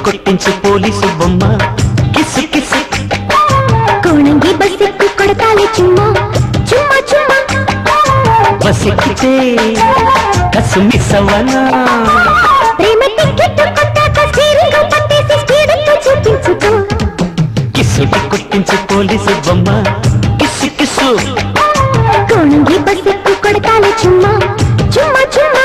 కొట్టించు police బొమ్మ kiss kiss కోణంగి బస్సెక్కి కొడతాలి చుమ్మా చుమ్మా చుమ్మా బసెక్కితే కసు మిస్ అవ్వనా ప్రేమ టికెట్ కొట్టాక స్టీరింగ్ పట్టేసి స్పీడ్ చూపించుకో కిస్సుటి కొట్టించు పోలీసు బొమ్మ కిస్సు కిస్సు కోణంగి బస్సెక్కి కొడతాలి చుమ్మా చుమ్మా చుమ్మా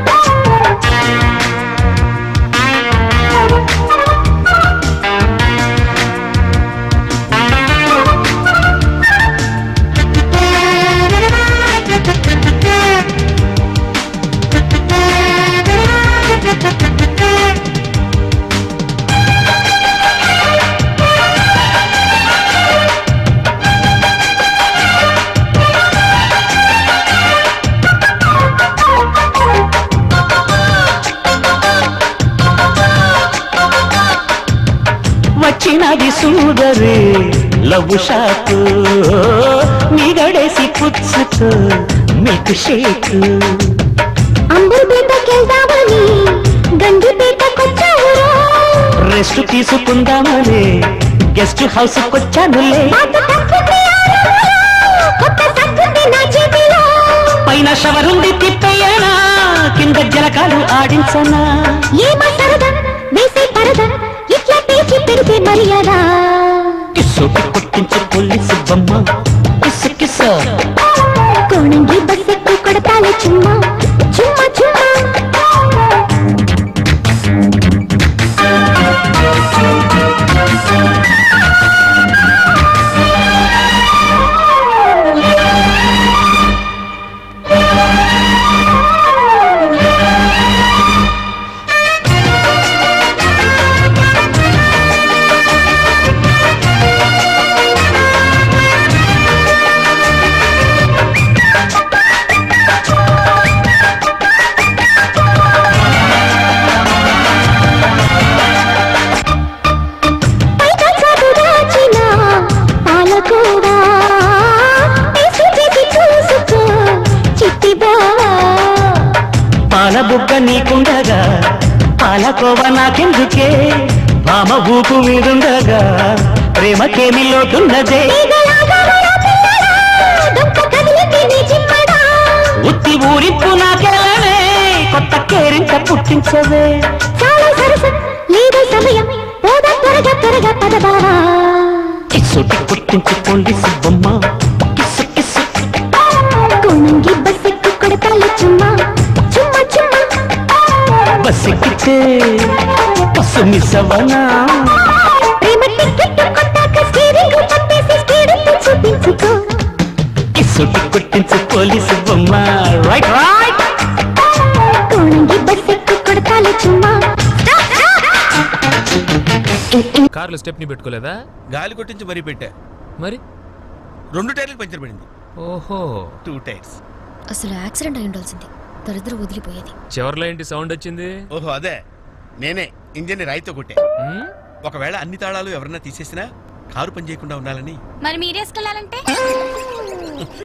వచ్చినది సూదరే లవ్ షాకు నిగడేసి పుచ్చుకు మీకు షేకు అంబర్పేటకెళ్దామని గండిపేటకొచ్చావురా రెస్ట్ తీసుకుందామని గెస్ట్ హౌస్ కొచ్చానులే పాత తప్పుంది ఆడవాళ్ళ, కొత్త సత్తుంది నా చేతిలో పైన షవరుంది తిప్పయ్యానా కింద జలకాలు ఆడించనా ఏమో సరదా వేసే పరదా ఇట్లా పేచి పెడితే మర్యాద కిస్సుటి కొట్టించు పోలీసు బొమ్మ కిస్సు కిస్సు కోణంగి బస్సెక్కి కొడతాలి చుమ్మా చుమ్మా చుమ్మా పైట చాటు దాచిన పాలకోవా వేసి చేసి చూసుకో చిట్టి బావా పాల బుగ్గ నీకుండగా పాలకోవ నాకెందుకే మామ ఊపు మీదుండగా ప్రేమకేమి లోటున్నదే తీగలాగా వల పిల్లలా, డొక్క కదిలింది నీ చిమ్మడా. ఉత్తి ఊరింపు నాకెళ్ళనే కొత్త కేరింత పుట్టించవే చాలా సరసం లేదు సమయం పోదా త్వరగా త్వరగా పద బావా కిస్సుటి పుట్టించు పోలీసు బొమ్మ కిస్సు కిస్సు కోణంగి బస్సెక్కి కొడతాలి చుమ్మా చుమ్మా చుమ్మా బస్సెక్కితే బస్సు మిస్ అవ్వనా ప్రేమ టికెట్ కొట్టాక స్టీరింగ్ పట్టేసి స్పీడ్ చూపించుకో కిస్సుటి కొట్టించు పోలీసు బొమ్మ రైట్ రైట్ కోణంగి బస్సెక్కి కొడతాలి చుమ్మా కార్లో స్టెప్ని పెట్టుకోలేదా గాలి కొట్టించి మరీ పెట్టా మరి రెండు టైర్లు పంచర్ పడింది ఓహో టూ టైర్స్ అసలు యాక్సిడెంట్ అయి ఉండాల్సింది దరిద్రం వదిలిపోయేది చివర్లో ఏంటి సౌండ్ వచ్చింది ఓహో అదే నేనే ఇంజన్ రాయితో కొట్టే ఉమ్, ఒకవేళ అన్ని తాళాలు ఎవరన్నా తీసేసినా కారు పని చేయకుండా ఉండాలని మరి మీరేసుకెళ్ళాలంటే